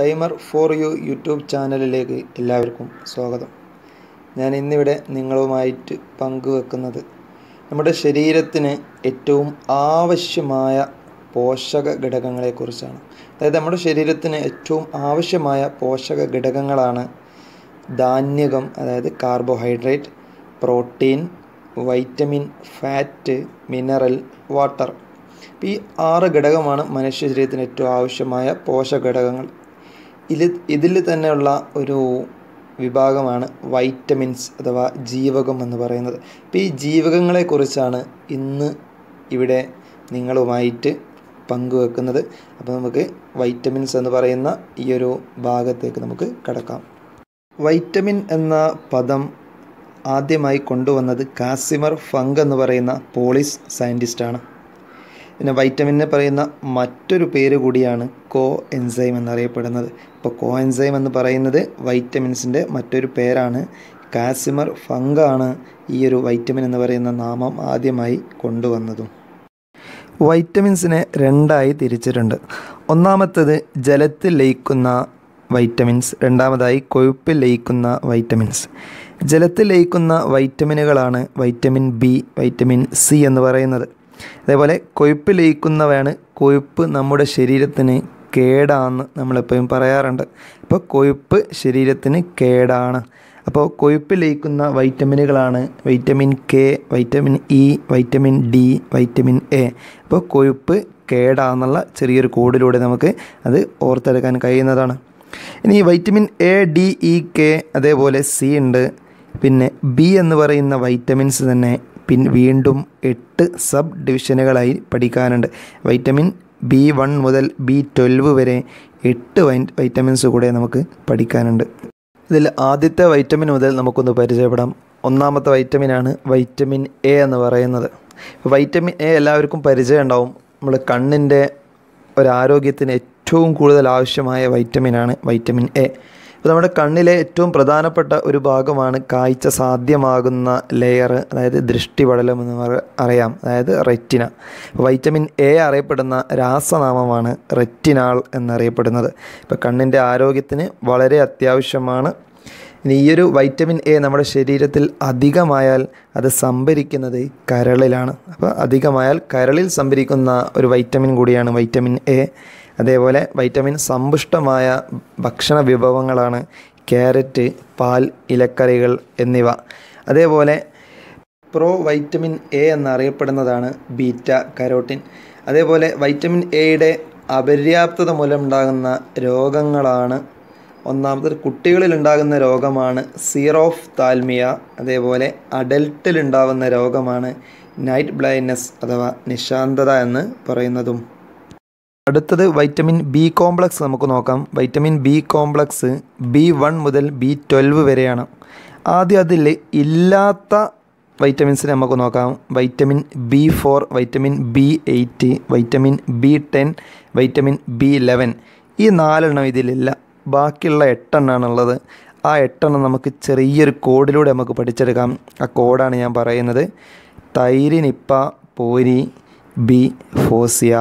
timer for you YouTube ചാനലിലേക്ക് എല്ലാവർക്കും സ്വാഗതം ഞാൻ ഇന്നിവിടെ നിങ്ങളുമായിട്ട് പങ്കുവെക്കുന്നത് നമ്മുടെ ശരീരത്തിന് ഏറ്റവും ആവശ്യമായ പോഷക ഘടകങ്ങളെക്കുറിച്ചാണ് അതായത് നമ്മുടെ ശരീരത്തിന് ഏറ്റവും ആവശ്യമായ പോഷക ഘടകങ്ങളാണ് ധാന്യകം അതായത് carbohydrate protein vitamin fat mineral water അപ്പോൾ ഈ ആറ് ഘടകമാണ് മനുഷ്യ ശരീരത്തിന് ഏറ്റവും ആവശ്യമായ പോഷക ഘടകങ്ങൾ ഇതിൽ ഇതിൽ തന്നെയുള്ള ഒരു വിഭാഗമാണ് വൈറ്റമിൻസ് അഥവാ ജീവകം എന്ന് പറയുന്നത് അപ്പോൾ ഈ ജീവകങ്ങളെക്കുറിച്ചാണ് ഇന്ന് ഇവിടെ നിങ്ങളുമായിട്ട് പങ്കുവെക്കുന്നത് അപ്പോൾ നമുക്ക് വൈറ്റമിൻസ് എന്ന് പറയുന്ന ഈ ഒരു ഭാഗത്തേക്ക് നമുക്ക് കടക്കാം വൈറ്റമിൻ എന്ന പദം ആദ്യമായി കൊണ്ടുവന്നത് കാസിമർ ഫങ്ക് എന്ന് പറയുന്ന പോളിസ് സയൻറ്റിസ്റ്റാണ് പിന്നെ വൈറ്റമിനെ പറയുന്ന മറ്റൊരു പേര് കൂടിയാണ് കോ എൻസൈം എന്നറിയപ്പെടുന്നത് ഇപ്പോൾ കോ എൻസൈം എന്ന് പറയുന്നത് വൈറ്റമിൻസിൻ്റെ മറ്റൊരു പേരാണ് കാസിമർ ഫങ്കാണ് ഈ ഒരു വൈറ്റമിൻ എന്ന് പറയുന്ന നാമം ആദ്യമായി കൊണ്ടുവന്നതും വൈറ്റമിൻസിനെ രണ്ടായി തിരിച്ചിട്ടുണ്ട് ഒന്നാമത്തത് ജലത്തിൽ ലയിക്കുന്ന വൈറ്റമിൻസ് രണ്ടാമതായി കൊഴുപ്പിൽ ലയിക്കുന്ന വൈറ്റമിൻസ് ജലത്തിൽ ലയിക്കുന്ന വൈറ്റമിനുകളാണ് വൈറ്റമിൻ ബി വൈറ്റമിൻ സി എന്ന് പറയുന്നത് അതേപോലെ കൊഴുപ്പ് ലയിക്കുന്നവയാണ് കൊഴുപ്പ് നമ്മുടെ ശരീരത്തിന് കേടാന്ന് നമ്മളെപ്പോഴും പറയാറുണ്ട് അപ്പോൾ കൊഴുപ്പ് ശരീരത്തിന് കേടാണ് അപ്പോൾ കൊഴുപ്പ് ലയിക്കുന്ന വൈറ്റമിനുകളാണ് vitamin K vitamin E vitamin D vitamin A അപ്പോൾ കൊഴുപ്പ് കേടാന്നുള്ള ചെറിയൊരു കോഡിലൂടെ നമുക്ക് അത് ഓർത്തെടുക്കാൻ കഴിയുന്നതാണ് ഇനി vitamin A D E K അതേപോലെ സി ഉണ്ട് പിന്നെ ബി എന്ന് പറയുന്ന വൈറ്റമിൻസ് തന്നെ പിൻ വീണ്ടും എട്ട് സബ് ഡിവിഷനുകളായി പഠിക്കാനുണ്ട് വൈറ്റമിൻ ബി വൺ മുതൽ ബി ട്വൽവ് വരെ എട്ട് വൈ വൈറ്റമിൻസ് കൂടെ നമുക്ക് പഠിക്കാനുണ്ട് ഇതിൽ ആദ്യത്തെ വൈറ്റമിൻ മുതൽ നമുക്കൊന്ന് പരിചയപ്പെടാം ഒന്നാമത്തെ വൈറ്റമിനാണ് വൈറ്റമിൻ എ എന്ന് പറയുന്നത് വൈറ്റമിൻ എ എല്ലാവർക്കും പരിചയം ഉണ്ടാവും നമ്മൾ കണ്ണിൻ്റെ ഒരാരോഗ്യത്തിന് ഏറ്റവും കൂടുതൽ ആവശ്യമായ വൈറ്റമിനാണ് വൈറ്റമിൻ എ ഇപ്പോൾ നമ്മുടെ കണ്ണിലെ ഏറ്റവും പ്രധാനപ്പെട്ട ഒരു ഭാഗമാണ് കാഴ്ച സാധ്യമാകുന്ന ലെയർ അതായത് ദൃഷ്ടിപടലം എന്ന് അറിയാം അതായത് റെറ്റിന വൈറ്റമിൻ എ അറിയപ്പെടുന്ന രാസനാമമാണ് റെറ്റിനാൾ എന്നറിയപ്പെടുന്നത് ഇപ്പോൾ കണ്ണിൻ്റെ ആരോഗ്യത്തിന് വളരെ അത്യാവശ്യമാണ് ഇനി ഈ ഒരു വൈറ്റമിൻ എ നമ്മുടെ ശരീരത്തിൽ അധികമായാൽ അത് സംഭരിക്കുന്നത് കരളിലാണ് അപ്പോൾ അധികമായാൽ കരളിൽ സംഭരിക്കുന്ന ഒരു വൈറ്റമിൻ കൂടിയാണ് വൈറ്റമിൻ എ അതേപോലെ വൈറ്റമിൻ സമ്പുഷ്ടമായ ഭക്ഷണ വിഭവങ്ങളാണ് ക്യാരറ്റ് പാൽ ഇലക്കറികൾ എന്നിവ അതേപോലെ പ്രോ വൈറ്റമിൻ എ എന്നറിയപ്പെടുന്നതാണ് ബീറ്റ കരോട്ടിൻ അതേപോലെ വൈറ്റമിൻ എയുടെ അപര്യാപ്തത മൂലമുണ്ടാകുന്ന രോഗങ്ങളാണ് ഒന്നാമത് കുട്ടികളിൽ ഉണ്ടാകുന്ന രോഗമാണ് സീറോഫ് താൽമിയ അതേപോലെ അഡൽട്ടിൽ ഉണ്ടാകുന്ന രോഗമാണ് നൈറ്റ് ബ്ലൈൻഡ്നെസ് അഥവാ നിശാന്തത എന്ന് പറയുന്നതും അടുത്തത് വൈറ്റമിൻ ബി കോംപ്ലക്സ് നമുക്ക് നോക്കാം vitamin B complex B one മുതൽ ബി ട്വൽവ് വരെയാണ് ആദ്യം അതിൽ ഇല്ലാത്ത വൈറ്റമിൻസിനെ നമുക്ക് നോക്കാം vitamin B four vitamin B eight vitamin B ten vitamin B eleven ഈ നാലെണ്ണം ഇതിലില്ല ബാക്കിയുള്ള എട്ടെണ്ണമാണ് ഉള്ളത് ആ എട്ടെണ്ണം നമുക്ക് ചെറിയൊരു കോഡിലൂടെ നമുക്ക് പഠിച്ചെടുക്കാം ആ കോഡാണ് ഞാൻ പറയുന്നത് തൈരിനിപ്പ പോരി ബി ഫോസിയ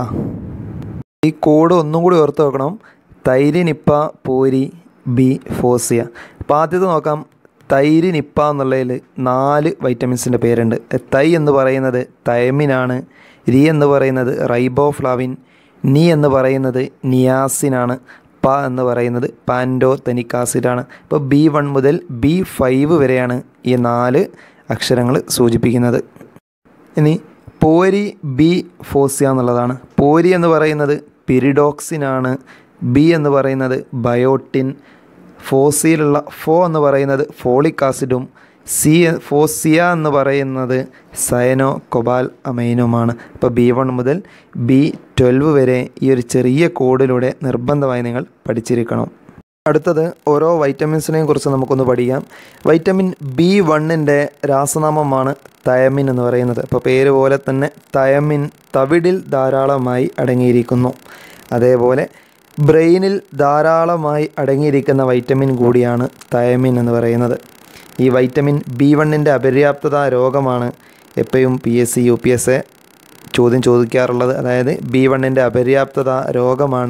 ഈ കോഡ് ഒന്നും കൂടി ഓർത്ത് വെക്കണം തൈരിനിപ്പ പോരി ബി ഫോസിയ അപ്പോൾ ആദ്യത്തെ നോക്കാം തൈരിനിപ്പ എന്നുള്ളതിൽ നാല് വൈറ്റമിൻസിൻ്റെ പേരുണ്ട് തൈ എന്ന് പറയുന്നത് തൈമിനാണ് രി എന്ന് പറയുന്നത് റൈബോഫ്ലാവിൻ നീ എന്ന് പറയുന്നത് നിയാസിനാണ് പ എന്ന് പറയുന്നത് പാൻഡോ തെനിക് ആസിഡാണ് അപ്പോൾ ബി വൺ മുതൽ ബി ഫൈവ് വരെയാണ് ഈ നാല് അക്ഷരങ്ങൾ സൂചിപ്പിക്കുന്നത് ഇനി പോരി ബി ഫോസിയ എന്നുള്ളതാണ് പോരി എന്ന് പറയുന്നത് പിരിഡോക്സിനാണ് ബി എന്ന് പറയുന്നത് ബയോട്ടിൻ ഫോസിയിലുള്ള ഫോ എന്ന് പറയുന്നത് ഫോളിക് ആസിഡും സി ഫോസിയ എന്ന് പറയുന്നത് സയനോ കൊബാൽ അമൈനുമാണ് അപ്പോൾ ബി വൺ മുതൽ ബി ട്വൽവ് വരെ ഈ ഒരു ചെറിയ കോഡിലൂടെ നിർബന്ധമായി നിങ്ങൾ പഠിച്ചിരിക്കണം അടുത്തത് ഓരോ വൈറ്റമിൻസിനെയും കുറിച്ച് നമുക്കൊന്ന് പഠിക്കാം വൈറ്റമിൻ ബി വണ്ണിൻ്റെ രാസനാമമാണ് തയമിൻ എന്ന് പറയുന്നത് അപ്പോൾ പേര് പോലെ തന്നെ തയമിൻ തവിടിൽ ധാരാളമായി അടങ്ങിയിരിക്കുന്നു അതേപോലെ ബ്രെയിനിൽ ധാരാളമായി അടങ്ങിയിരിക്കുന്ന വൈറ്റമിൻ കൂടിയാണ് തയമിൻ എന്ന് പറയുന്നത് ഈ വൈറ്റമിൻ ബി വണ്ണിൻ്റെ അപര്യാപ്തത രോഗമാണ് എപ്പോഴും P S C U P S A ചോദ്യം ചോദിക്കാറുള്ളത് അതായത് ബി വണ്ണിൻ്റെ അപര്യാപ്തത രോഗമാണ്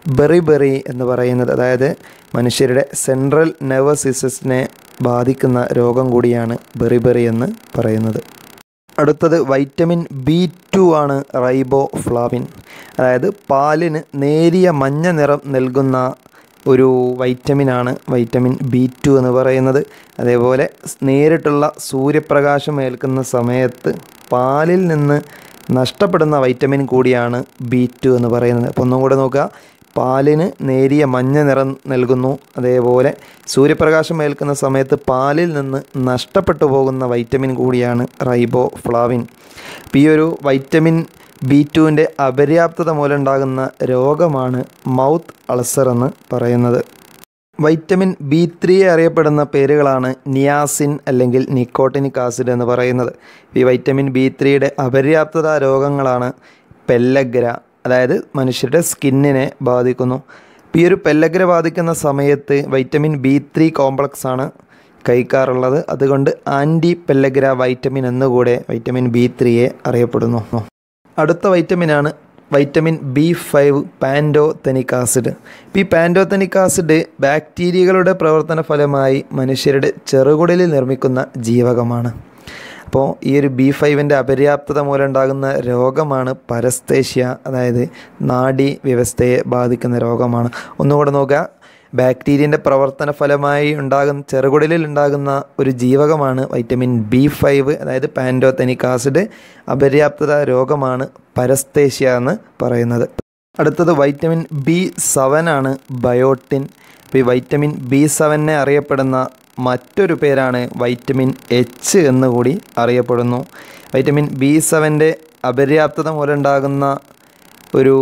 ബെറിബെറി എന്ന് പറയുന്നത് അതായത് മനുഷ്യരുടെ സെൻട്രൽ നെർവസ് സിസ്റ്റത്തിനെ ബാധിക്കുന്ന രോഗം കൂടിയാണ് ബെറിബെറി എന്ന് പറയുന്നത് അടുത്തത് വൈറ്റമിൻ ബി ടു ആണ് റൈബോ ഫ്ലാവിൻ അതായത് പാലിന് നേരിയ മഞ്ഞ നിറം നൽകുന്ന ഒരു വൈറ്റമിനാണ് വൈറ്റമിൻ ബി ടു എന്ന് പറയുന്നത് അതേപോലെ നേരിട്ടുള്ള സൂര്യപ്രകാശം ഏൽക്കുന്ന സമയത്ത് പാലിൽ നിന്ന് നഷ്ടപ്പെടുന്ന വൈറ്റമിൻ കൂടിയാണ് ബി ടു എന്ന് പറയുന്നത് അപ്പോൾ ഒന്നും കൂടെ നോക്കുക പാലിന് നേരിയ മഞ്ഞ നിറം നൽകുന്നു അതേപോലെ സൂര്യപ്രകാശം ഏൽക്കുന്ന സമയത്ത് പാലിൽ നിന്ന് നഷ്ടപ്പെട്ടു പോകുന്ന വൈറ്റമിൻ കൂടിയാണ് റൈബോ ഫ്ലാവിൻ അപ്പോൾ ഈ ഒരു വൈറ്റമിൻ ബി ടുവിൻ്റെ അപര്യാപ്തത മൂലമുണ്ടാകുന്ന രോഗമാണ് മൗത്ത് അൾസർ എന്ന് പറയുന്നത് വൈറ്റമിൻ ബി ത്രീ അറിയപ്പെടുന്ന പേരുകളാണ് നിയാസിൻ അല്ലെങ്കിൽ നിക്കോട്ടിനിക് ആസിഡ് എന്ന് പറയുന്നത് ഈ വൈറ്റമിൻ ബി ത്രീയുടെ അപര്യാപ്തത രോഗങ്ങളാണ് പെല്ലഗ്ര അതായത് മനുഷ്യരുടെ സ്കിന്നിനെ ബാധിക്കുന്നു ഈ ഒരു പെല്ലഗ്ര ബാധിക്കുന്ന സമയത്ത് വൈറ്റമിൻ ബി ത്രീ കോംപ്ലക്സ് ആണ് കഴിക്കാറുള്ളത് അതുകൊണ്ട് ആൻറ്റി പെല്ലഗ്ര വൈറ്റമിൻ എന്നുകൂടെ വൈറ്റമിൻ ബി ത്രീയെ അറിയപ്പെടുന്നു അടുത്ത വൈറ്റമിനാണ് vitamin B five pantothenic acid ഈ പാൻഡോതെനിക് ആസിഡ് ബാക്ടീരിയകളുടെ പ്രവർത്തന ഫലമായി മനുഷ്യരുടെ ചെറുകുടലിൽ നിർമ്മിക്കുന്ന ജീവകമാണ് അപ്പോൾ ഈ ഒരു ബി ഫൈവിൻ്റെ അപര്യാപ്തത മൂലമുണ്ടാകുന്ന രോഗമാണ് പരസ്തേഷ്യ അതായത് നാഡി വ്യവസ്ഥയെ ബാധിക്കുന്ന രോഗമാണ് ഒന്നുകൂടെ നോക്കുക ബാക്ടീരിയൻ്റെ പ്രവർത്തന ഫലമായി ഉണ്ടാകുന്ന ചെറുകുടലിൽ ഉണ്ടാകുന്ന ഒരു ജീവകമാണ് വൈറ്റമിൻ ബി ഫൈവ് അതായത് പാൻഡോതെനിക് ആസിഡ് അപര്യാപ്തത രോഗമാണ് പരസ്തേഷ്യ എന്ന് പറയുന്നത് അടുത്തത് വൈറ്റമിൻ ബി സെവൻ ആണ് ബയോട്ടിൻ ഈ വൈറ്റമിൻ ബി സെവനെ അറിയപ്പെടുന്ന മറ്റൊരു പേരാണ് വൈറ്റമിൻ എച്ച് എന്ന് കൂടി അറിയപ്പെടുന്നു വൈറ്റമിൻ ബി സെവൻ്റെ അപര്യാപ്തത മൂലമുണ്ടാകുന്ന ഒരു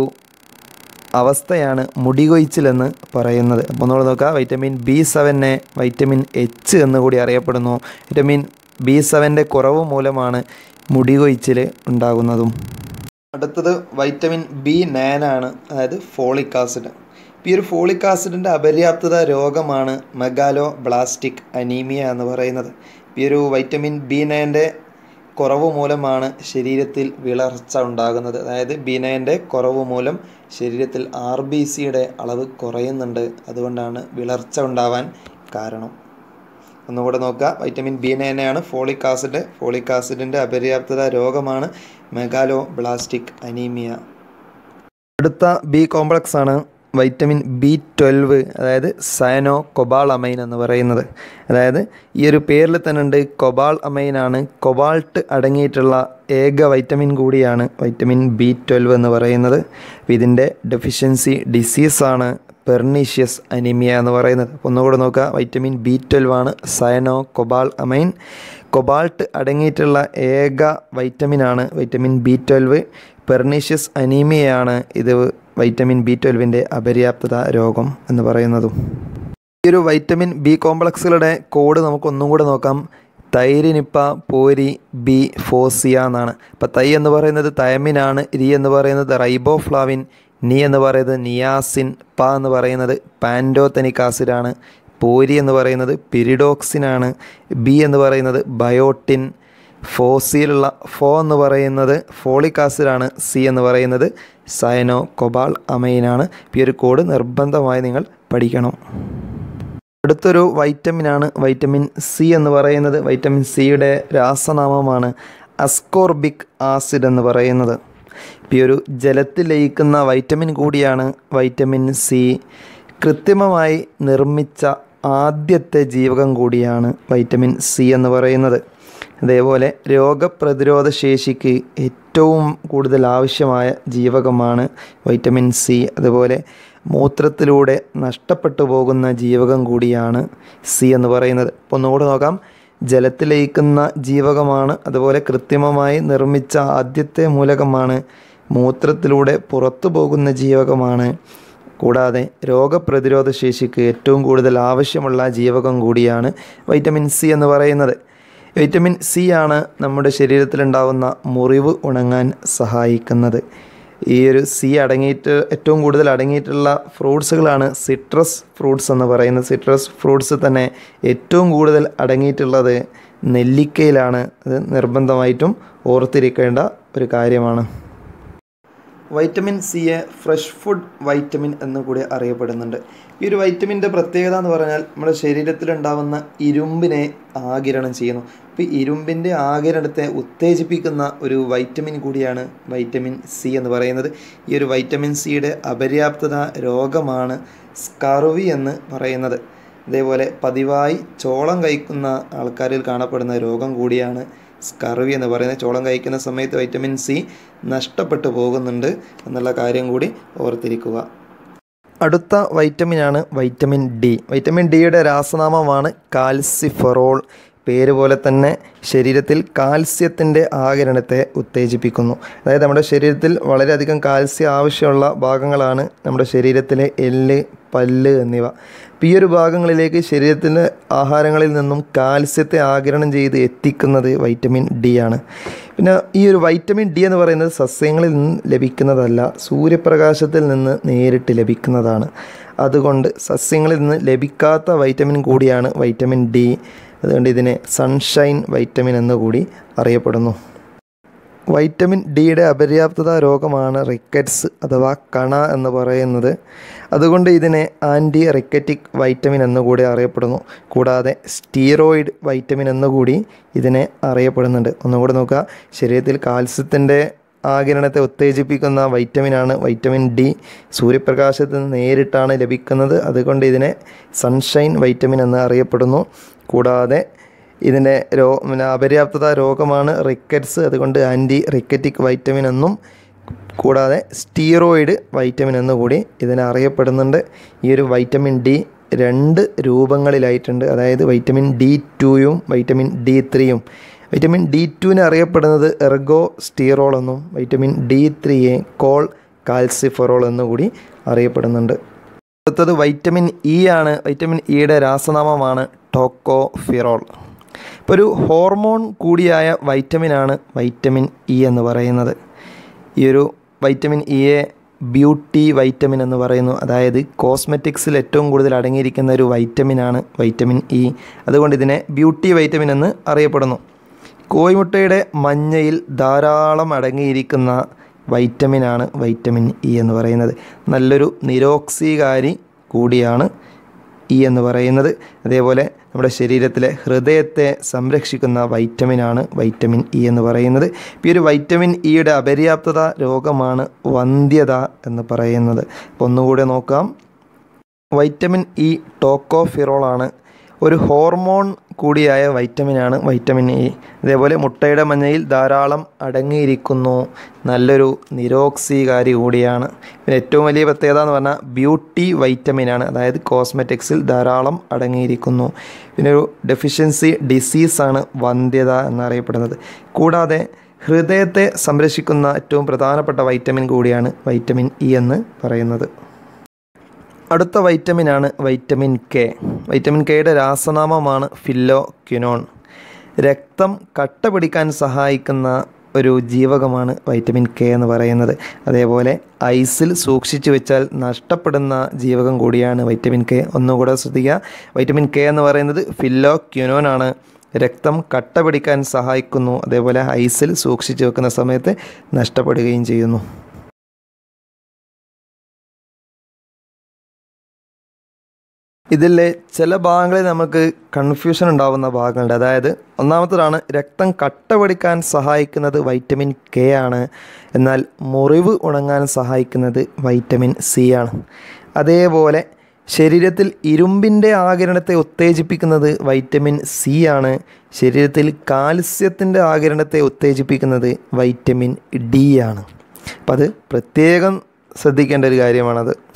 അവസ്ഥയാണ് മുടികൊയ്ച്ചിലെന്ന് പറയുന്നത് അപ്പോൾ നമ്മൾ നോക്കുക വൈറ്റമിൻ ബി സെവനെ വൈറ്റമിൻ എച്ച് എന്ന് കൂടി അറിയപ്പെടുന്നു വൈറ്റമിൻ ബി സെവൻ്റെ കുറവ് മൂലമാണ് മുടികൊയ്ച്ചിൽ ഉണ്ടാകുന്നതും അടുത്തത് വൈറ്റമിൻ ബി നയനാണ് അതായത് ഫോളിക് ആസിഡ് ഈ ഒരു ഫോളിക് ആസിഡിൻ്റെ അപര്യാപ്തത രോഗമാണ് മെഗാലോ ബ്ലാസ്റ്റിക് അനീമിയ എന്ന് പറയുന്നത് ഈ ഒരു വൈറ്റമിൻ ബി നയൻ്റെ കുറവ് മൂലമാണ് ശരീരത്തിൽ വിളർച്ച ഉണ്ടാകുന്നത് അതായത് ബി നയൻ്റെ കുറവ് മൂലം ശരീരത്തിൽ ആർ ബി സിയുടെ അളവ് കുറയുന്നുണ്ട് അതുകൊണ്ടാണ് വിളർച്ച ഉണ്ടാവാൻ കാരണം ഒന്നുകൂടെ നോക്കുക വൈറ്റമിൻ ബി നയനാണ് ഫോളിക് ആസിഡ് ഫോളിക് ആസിഡിൻ്റെ അപര്യാപ്തത രോഗമാണ് മെഗാലോ ബ്ലാസ്റ്റിക് അനീമിയ അടുത്ത ബി കോംപ്ലക്സ് ആണ് വൈറ്റമിൻ ബി ട്വൽവ് അതായത് സയനോ കൊബാൾ അമൈൻ എന്ന് പറയുന്നത് അതായത് ഈ ഒരു പേരിൽ തന്നെ ഉണ്ട് കൊബാൾ അമൈനാണ് കൊബാൾട്ട് അടങ്ങിയിട്ടുള്ള ഏക വൈറ്റമിൻ കൂടിയാണ് വൈറ്റമിൻ ബി ട്വൽവ് എന്ന് പറയുന്നത് ഇതിൻ്റെ ഡെഫിഷ്യൻസി ഡിസീസാണ് പെർണീഷ്യസ് അനിമിയ എന്ന് പറയുന്നത് ഒന്നുകൂടെ നോക്കുക വൈറ്റമിൻ ബി ട്വൽവ് ആണ് സയനോ കൊബാൾ അമൈൻ കൊബാൾട്ട് അടങ്ങിയിട്ടുള്ള ഏക വൈറ്റമിനാണ് വൈറ്റമിൻ ബി ട്വൽവ് പെർണീഷ്യസ് അനീമിയയാണ് ഇത് വൈറ്റമിൻ ബി ട്വൽവിൻ്റെ അപര്യാപ്തത രോഗം എന്ന് പറയുന്നതും ഈ ഒരു വൈറ്റമിൻ ബി കോംപ്ലക്സുകളുടെ കോഡ് നമുക്ക് ഒന്നും കൂടെ നോക്കാം തൈരിനിപ്പ പോരി ബി ഫോസിയ എന്നാണ് അപ്പം തൈ എന്ന് പറയുന്നത് തയമിനാണ് രി എന്ന് പറയുന്നത് റൈബോഫ്ലാവിൻ നി എന്ന് പറയുന്നത് നിയാസിൻ പ എന്ന് പറയുന്നത് പാൻഡോതെനിക് ആസിഡാണ് പോരി എന്ന് പറയുന്നത് പിരിഡോക്സിനാണ് ബി എന്ന് പറയുന്നത് ബയോട്ടിൻ ഫോസിലുള്ള ഫോ എന്ന് പറയുന്നത് ഫോളിക് ആസിഡാണ് സി എന്ന് പറയുന്നത് സയനോ കൊബാൾ അമൈനാണ് ഈ ഒരു കോഡ് നിർബന്ധമായി നിങ്ങൾ പഠിക്കണം അടുത്തൊരു വൈറ്റമിനാണ് വൈറ്റമിൻ സി എന്ന് പറയുന്നത് വൈറ്റമിൻ സിയുടെ രാസനാമമാണ് അസ്കോർബിക് ആസിഡ് എന്ന് പറയുന്നത് ഈ ഒരു ജലത്തിൽ ലയിക്കുന്ന വൈറ്റമിൻ കൂടിയാണ് വൈറ്റമിൻ സി കൃത്രിമമായി നിർമ്മിച്ച ആദ്യത്തെ ജീവകം കൂടിയാണ് വൈറ്റമിൻ സി എന്ന് പറയുന്നത് അതേപോലെ രോഗപ്രതിരോധ ശേഷിക്ക് ഏറ്റവും കൂടുതൽ ആവശ്യമായ ജീവകമാണ് വൈറ്റമിൻ സി അതുപോലെ മൂത്രത്തിലൂടെ നഷ്ടപ്പെട്ടു പോകുന്ന ജീവകം കൂടിയാണ് സി എന്ന് പറയുന്നത് അപ്പോൾ ഒന്നുകൂടെ നോക്കാം ജലത്തിൽ ലയിക്കുന്ന ജീവകമാണ് അതുപോലെ കൃത്രിമമായി നിർമ്മിച്ച ആദ്യത്തെ മൂലകമാണ് മൂത്രത്തിലൂടെ പുറത്തു പോകുന്ന ജീവകമാണ് കൂടാതെ രോഗപ്രതിരോധ ശേഷിക്ക് ഏറ്റവും കൂടുതൽ ആവശ്യമുള്ള ജീവകം കൂടിയാണ് വൈറ്റമിൻ സി എന്ന് പറയുന്നത് വൈറ്റമിൻ സി ആണ് നമ്മുടെ ശരീരത്തിലുണ്ടാകുന്ന മുറിവ് ഉണങ്ങാൻ സഹായിക്കുന്നത് ഈ ഒരു സി അടങ്ങിയിട്ട് ഏറ്റവും കൂടുതൽ അടങ്ങിയിട്ടുള്ള ഫ്രൂട്ട്സുകളാണ് സിട്രസ് ഫ്രൂട്ട്സ് എന്ന് പറയുന്നത് സിട്രസ് ഫ്രൂട്ട്സ് തന്നെ ഏറ്റവും കൂടുതൽ അടങ്ങിയിട്ടുള്ളത് നെല്ലിക്കയിലാണ് അത് നിർബന്ധമായിട്ടും ഓർത്തിരിക്കേണ്ട ഒരു കാര്യമാണ് വൈറ്റമിൻ സിയെ ഫ്രഷ് ഫുഡ് വൈറ്റമിൻ എന്ന് കൂടി അറിയപ്പെടുന്നുണ്ട് ഈ ഒരു വൈറ്റമിൻ്റെ പ്രത്യേകത എന്ന് പറഞ്ഞാൽ നമ്മുടെ ശരീരത്തിലുണ്ടാവുന്ന ഇരുമ്പിനെ ആകിരണം ചെയ്യുന്നു അപ്പോൾ ഇരുമ്പിൻ്റെ ആകിരണത്തെ ഉത്തേജിപ്പിക്കുന്ന ഒരു വൈറ്റമിൻ കൂടിയാണ് വൈറ്റമിൻ സി എന്ന് പറയുന്നത് ഈ ഒരു വൈറ്റമിൻ സിയുടെ അപര്യാപ്തത രോഗമാണ് സ്കർവി എന്ന് പറയുന്നത് അതേപോലെ പതിവായി ചോളം കഴിക്കുന്ന ആൾക്കാരിൽ കാണപ്പെടുന്ന രോഗം കൂടിയാണ് സ്കർവി എന്ന് പറയുന്നത് ചോളം കഴിക്കുന്ന സമയത്ത് വൈറ്റമിൻ സി നഷ്ടപ്പെട്ടു പോകുന്നുണ്ട് എന്നുള്ള കാര്യം കൂടി ഓർത്തിരിക്കുക അടുത്ത വൈറ്റമിനാണ് വൈറ്റമിൻ ഡി വൈറ്റമിൻ ഡിയുടെ രാസനാമമാണ് കാൽസിഫെറോൾ പേര് പോലെ തന്നെ ശരീരത്തിൽ കാൽസ്യത്തിൻ്റെ ആകിരണത്തെ ഉത്തേജിപ്പിക്കുന്നു അതായത് നമ്മുടെ ശരീരത്തിൽ വളരെയധികം കാൽസ്യം ആവശ്യമുള്ള ഭാഗങ്ങളാണ് നമ്മുടെ ശരീരത്തിലെ എല്ല് പല്ല് എന്നിവ അപ്പോൾ ഈ ഒരു ഭാഗങ്ങളിലേക്ക് ശരീരത്തിൻ്റെ ആഹാരങ്ങളിൽ നിന്നും കാൽസ്യത്തെ ആകിരണം ചെയ്ത് എത്തിക്കുന്നത് വൈറ്റമിൻ ഡി ആണ് പിന്നെ ഈ ഒരു വൈറ്റമിൻ ഡി എന്ന് പറയുന്നത് സസ്യങ്ങളിൽ നിന്ന് ലഭിക്കുന്നതല്ല സൂര്യപ്രകാശത്തിൽ നിന്ന് നേരിട്ട് ലഭിക്കുന്നതാണ് അതുകൊണ്ട് സസ്യങ്ങളിൽ നിന്ന് ലഭിക്കാത്ത വൈറ്റമിൻ കൂടിയാണ് വൈറ്റമിൻ ഡി അതുകൊണ്ട് ഇതിനെ സൺഷൈൻ വൈറ്റമിൻ എന്ന് കൂടി അറിയപ്പെടുന്നു വൈറ്റമിൻ ഡിയുടെ അപര്യാപ്തത രോഗമാണ് റിക്കറ്റ്സ് അഥവാ കണ എന്ന് പറയുന്നത് അതുകൊണ്ട് ഇതിനെ ആൻറ്റി റിക്കറ്റിക് വൈറ്റമിൻ എന്നുകൂടി അറിയപ്പെടുന്നു കൂടാതെ സ്റ്റീറോയിഡ് വൈറ്റമിൻ എന്നുകൂടി ഇതിനെ അറിയപ്പെടുന്നുണ്ട് ഒന്നുകൂടി നോക്കുക ശരീരത്തിൽ കാൽസ്യത്തിൻ്റെ ആകിരണത്തെ ഉത്തേജിപ്പിക്കുന്ന വൈറ്റമിനാണ് വൈറ്റമിൻ ഡി സൂര്യപ്രകാശത്തിൽ നിന്ന് നേരിട്ടാണ് ലഭിക്കുന്നത് അതുകൊണ്ട് ഇതിനെ സൺഷൈൻ വൈറ്റമിൻ എന്ന് അറിയപ്പെടുന്നു കൂടാതെ ഇതിൻ്റെ രോ പിന്നെ അപര്യാപ്തത രോഗമാണ് റിക്കറ്റ്സ് അതുകൊണ്ട് ആൻറ്റി റിക്കറ്റിക് വൈറ്റമിൻ എന്നും കൂടാതെ സ്റ്റീറോയിഡ് വൈറ്റമിൻ എന്നുകൂടി ഇതിനെ അറിയപ്പെടുന്നുണ്ട് ഈ ഒരു വൈറ്റമിൻ ഡി രണ്ട് രൂപങ്ങളിലായിട്ടുണ്ട് അതായത് വൈറ്റമിൻ ഡി ടുയും വൈറ്റമിൻ ഡി ത്രീയും വൈറ്റമിൻ ഡി ടുവിനെ അറിയപ്പെടുന്നത് എർഗോ സ്റ്റീറോൾ എന്നും വൈറ്റമിൻ ഡി ത്രീയെ കോൾ കാൽസിഫെറോൾ എന്നുകൂടി അറിയപ്പെടുന്നുണ്ട് അടുത്തത് വൈറ്റമിൻ ഇ ആണ് വൈറ്റമിൻ ഇയുടെ രാസനാമമാണ് ടോക്കോഫിറോൾ ഇപ്പോൾ ഒരു ഹോർമോൺ കൂടിയായ വൈറ്റമിനാണ് വൈറ്റമിൻ ഇ എന്ന് പറയുന്നത് ഈ ഒരു വൈറ്റമിൻ ഇയെ ബ്യൂട്ടി വൈറ്റമിൻ എന്ന് പറയുന്നു അതായത് കോസ്മെറ്റിക്സിൽ ഏറ്റവും കൂടുതൽ അടങ്ങിയിരിക്കുന്ന ഒരു വൈറ്റമിനാണ് വൈറ്റമിൻ ഇ അതുകൊണ്ട് ഇതിനെ ബ്യൂട്ടി വൈറ്റമിൻ എന്ന് അറിയപ്പെടുന്നു കോഴിമുട്ടയുടെ മഞ്ഞയിൽ ധാരാളം അടങ്ങിയിരിക്കുന്ന വൈറ്റമിനാണ് വൈറ്റമിൻ ഇ എന്ന് പറയുന്നത് നല്ലൊരു നിരോക്സീകാരി കൂടിയാണ് ഇ എന്ന് പറയുന്നത് അതേപോലെ നമ്മുടെ ശരീരത്തിലെ ഹൃദയത്തെ സംരക്ഷിക്കുന്ന വൈറ്റമിനാണ് വൈറ്റമിൻ ഇ എന്ന് പറയുന്നത് ഈ ഒരു വൈറ്റമിൻ ഇയുടെ അപര്യാപ്തത രോഗമാണ് വന്ധ്യത എന്ന് പറയുന്നത് അപ്പോൾ ഒന്നുകൂടെ നോക്കാം വൈറ്റമിൻ ഇ ടോക്കോഫിറോളാണ് ഒരു ഹോർമോൺ കൂടിയായ വൈറ്റമിനാണ് വൈറ്റമിൻ ഇ അതേപോലെ മുട്ടയുടെ മഞ്ഞയിൽ ധാരാളം അടങ്ങിയിരിക്കുന്നു നല്ലൊരു നിരോക്സീകാരി കൂടിയാണ് പിന്നെ ഏറ്റവും വലിയ പ്രത്യേകത എന്ന് പറഞ്ഞാൽ ബ്യൂട്ടി വൈറ്റമിനാണ് അതായത് കോസ്മെറ്റിക്സിൽ ധാരാളം അടങ്ങിയിരിക്കുന്നു പിന്നെ ഒരു ഡെഫിഷ്യൻസി ഡിസീസാണ് വന്ധ്യത എന്നറിയപ്പെടുന്നത് കൂടാതെ ഹൃദയത്തെ സംരക്ഷിക്കുന്ന ഏറ്റവും പ്രധാനപ്പെട്ട വൈറ്റമിൻ കൂടിയാണ് വൈറ്റമിൻ ഇ എന്ന് പറയുന്നത് അടുത്ത വൈറ്റമിനാണ് വൈറ്റമിൻ കെ വൈറ്റമിൻ കെയുടെ രാസനാമമാണ് ഫില്ലോ ക്യുനോൺ രക്തം കട്ട പിടിക്കാൻ സഹായിക്കുന്ന ഒരു ജീവകമാണ് വൈറ്റമിൻ കെ എന്ന് പറയുന്നത് അതേപോലെ ഐസിൽ സൂക്ഷിച്ചു വെച്ചാൽ നഷ്ടപ്പെടുന്ന ജീവകം കൂടിയാണ് വൈറ്റമിൻ കെ ഒന്നുകൂടെ ശ്രദ്ധിക്കുക വൈറ്റമിൻ കെ എന്ന് പറയുന്നത് ഫില്ലോ ക്യുനോൻ ആണ് രക്തം കട്ട പിടിക്കാൻ സഹായിക്കുന്നു അതേപോലെ ഐസിൽ സൂക്ഷിച്ചു വെക്കുന്ന സമയത്ത് നഷ്ടപ്പെടുകയും ചെയ്യുന്നു ഇതിലെ ചില ഭാഗങ്ങളിൽ നമുക്ക് കൺഫ്യൂഷൻ ഉണ്ടാകുന്ന ഭാഗങ്ങളുണ്ട് അതായത് ഒന്നാമത്തതാണ് രക്തം കട്ട പിടിക്കാൻ സഹായിക്കുന്നത് വൈറ്റമിൻ കെ ആണ് എന്നാൽ മുറിവ് ഉണങ്ങാൻ സഹായിക്കുന്നത് വൈറ്റമിൻ സി ആണ് അതേപോലെ ശരീരത്തിൽ ഇരുമ്പിൻ്റെ ആകിരണത്തെ ഉത്തേജിപ്പിക്കുന്നത് വൈറ്റമിൻ സി ആണ് ശരീരത്തിൽ കാൽസ്യത്തിൻ്റെ ആകിരണത്തെ ഉത്തേജിപ്പിക്കുന്നത് വൈറ്റമിൻ ഡി ആണ് അപ്പം അത് പ്രത്യേകം ശ്രദ്ധിക്കേണ്ട ഒരു കാര്യമാണത്